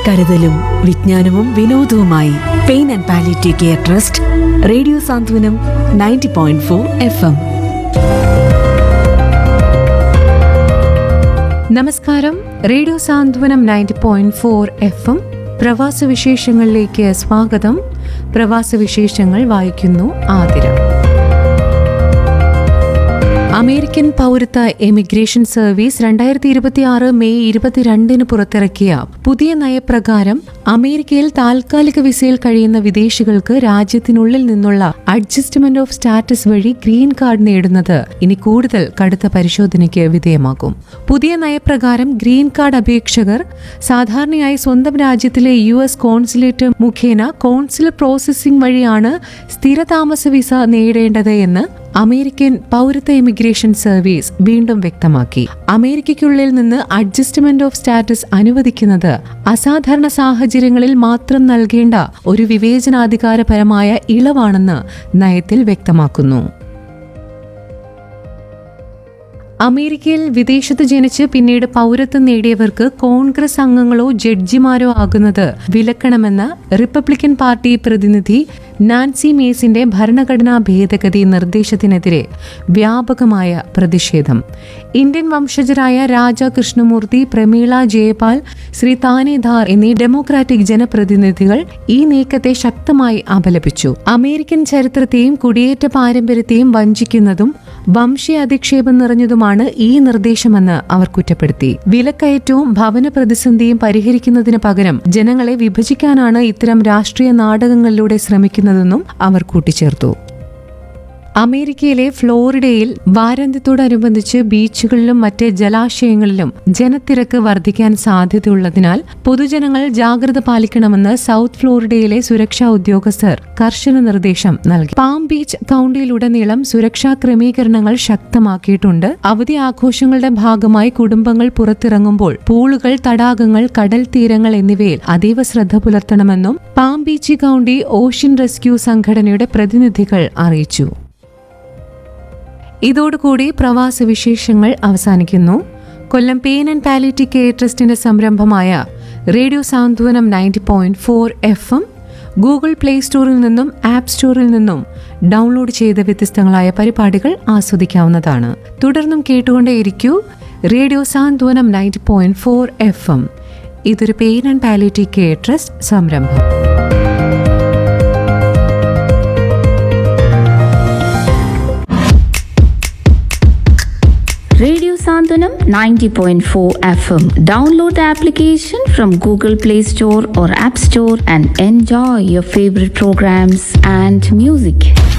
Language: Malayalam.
കരുതലും വിജ്ഞാനവും വിനോദവുമായി pain and palliative care trust radio Santhwanam ninety point four F M നമസ്കാരം radio Santhwanam ninety point four F M പ്രവാസ വിശേഷങ്ങളിലേക്ക് സ്വാഗതം പ്രവാസ വിശേഷങ്ങൾ വായിക്കുന്നു ആതിര അമേരിക്കൻ പൗരത്വ എമിഗ്രേഷൻ സർവീസ് രണ്ടായിരത്തി ഇരുപത്തി ആറ് മെയ് ഇരുപത്തിരണ്ടിന് പുറത്തിറക്കിയ പുതിയ നയപ്രകാരം അമേരിക്കയിൽ താൽക്കാലിക വിസയിൽ കഴിയുന്ന വിദേശികൾക്ക് രാജ്യത്തിനുള്ളിൽ നിന്നുള്ള അഡ്ജസ്റ്റ്മെന്റ് ഓഫ് സ്റ്റാറ്റസ് വഴി ഗ്രീൻ കാർഡ് നേടുന്നത് ഇനി കൂടുതൽ കടുത്ത പരിശോധനയ്ക്ക് വിധേയമാകും പുതിയ നയപ്രകാരം ഗ്രീൻ കാർഡ് അപേക്ഷകർ സാധാരണയായി സ്വന്തം രാജ്യത്തിലെ യു എസ് കോൺസുലേറ്റ് മുഖേന കോൺസുലർ പ്രോസസ്സിംഗ് വഴിയാണ് സ്ഥിരതാമസ വിസ നേടേണ്ടത് എന്ന് അമേരിക്കൻ പൗരത്വ ഇമിഗ്രേഷൻ സർവീസ് വീണ്ടും വ്യക്തമാക്കി അമേരിക്കയ്ക്കുള്ളിൽ നിന്ന് അഡ്ജസ്റ്റ്മെന്റ് ഓഫ് സ്റ്റാറ്റസ് അനുവദിക്കുന്നത് അസാധാരണ സാഹചര്യങ്ങളിൽ മാത്രം നൽകേണ്ട ഒരു വിവേചനാധികാരപരമായ ഇളവാണെന്ന് നയത്തിൽ വ്യക്തമാക്കുന്നു അമേരിക്കയിൽ വിദേശത്ത് ജനിച്ച് പിന്നീട് പൗരത്വം നേടിയവർക്ക് കോൺഗ്രസ് അംഗങ്ങളോ ജഡ്ജിമാരോ ആകുന്നത് വിലക്കണമെന്ന റിപ്പബ്ലിക്കൻ പാർട്ടി പ്രതിനിധി നാൻസി മേസിന്റെ ഭരണഘടനാ ഭേദഗതി നിർദ്ദേശത്തിനെതിരെ വ്യാപകമായ പ്രതിഷേധം ഇന്ത്യൻ വംശജരായ രാജ കൃഷ്ണമൂർത്തി പ്രമീള ജയപാൽ ശ്രീ താനേധാർ എന്നീ ഡെമോക്രാറ്റിക് ജനപ്രതിനിധികൾ ഈ നീക്കത്തെ ശക്തമായി അപലപിച്ചു അമേരിക്കൻ ചരിത്രത്തെയും കുടിയേറ്റ പാരമ്പര്യത്തെയും വഞ്ചിക്കുന്നതും വംശീയ അധിക്ഷേപം നിറഞ്ഞതുമാണ് ഈ നിർദ്ദേശമെന്ന് അവർ കുറ്റപ്പെടുത്തി വിലക്കയറ്റവും ഭവന പ്രതിസന്ധിയും പരിഹരിക്കുന്നതിന് പകരം ജനങ്ങളെ വിഭജിക്കാനാണ് ഇത്തരം രാഷ്ട്രീയ നാടകങ്ങളിലൂടെ ശ്രമിക്കുന്നതെന്നും അവർ കൂട്ടിച്ചേർത്തു അമേരിക്കയിലെ ഫ്ലോറിഡയിൽ വാരാന്ത്യത്തോടനുബന്ധിച്ച് ബീച്ചുകളിലും മറ്റ് ജലാശയങ്ങളിലും ജനത്തിരക്ക് വർദ്ധിക്കാൻ സാധ്യതയുള്ളതിനാൽ പൊതുജനങ്ങൾ ജാഗ്രത പാലിക്കണമെന്ന് സൗത്ത് ഫ്ലോറിഡയിലെ സുരക്ഷാ ഉദ്യോഗസ്ഥർ കർശന നിർദ്ദേശം നൽകി പാം ബീച്ച് കൌണ്ടിയിലുടനീളം സുരക്ഷാ ക്രമീകരണങ്ങൾ ശക്തമാക്കിയിട്ടുണ്ട് അവധി ആഘോഷങ്ങളുടെ ഭാഗമായി കുടുംബങ്ങൾ പുറത്തിറങ്ങുമ്പോൾ പൂളുകൾ തടാകങ്ങൾ കടൽ തീരങ്ങൾ എന്നിവയിൽ അതീവ ശ്രദ്ധ പുലർത്തണമെന്നും Palm Beach County Ocean Rescue സംഘടനയുടെ പ്രതിനിധികൾ അറിയിച്ചു ഇതോടുകൂടി പ്രവാസ വിശേഷങ്ങൾ അവസാനിക്കുന്നു Kollam pain and palliative care ട്രസ്റ്റിന്റെ സംരംഭമായ radio Santhwanam ninety point four F M Google play സ്റ്റോറിൽ നിന്നും ആപ്പ് സ്റ്റോറിൽ നിന്നും ഡൗൺലോഡ് ചെയ്ത വ്യത്യസ്തങ്ങളായ പരിപാടികൾ ആസ്വദിക്കാവുന്നതാണ് തുടർന്നും കേട്ടുകൊണ്ടേയിരിക്കൂ radio Santhwanam ninety point four F M ഇതൊരു pain and palliative care trust സംരംഭം Radio Sandhanam 90.4 FM. Download the application from Google Play Store or App Store and enjoy your favorite programs and music.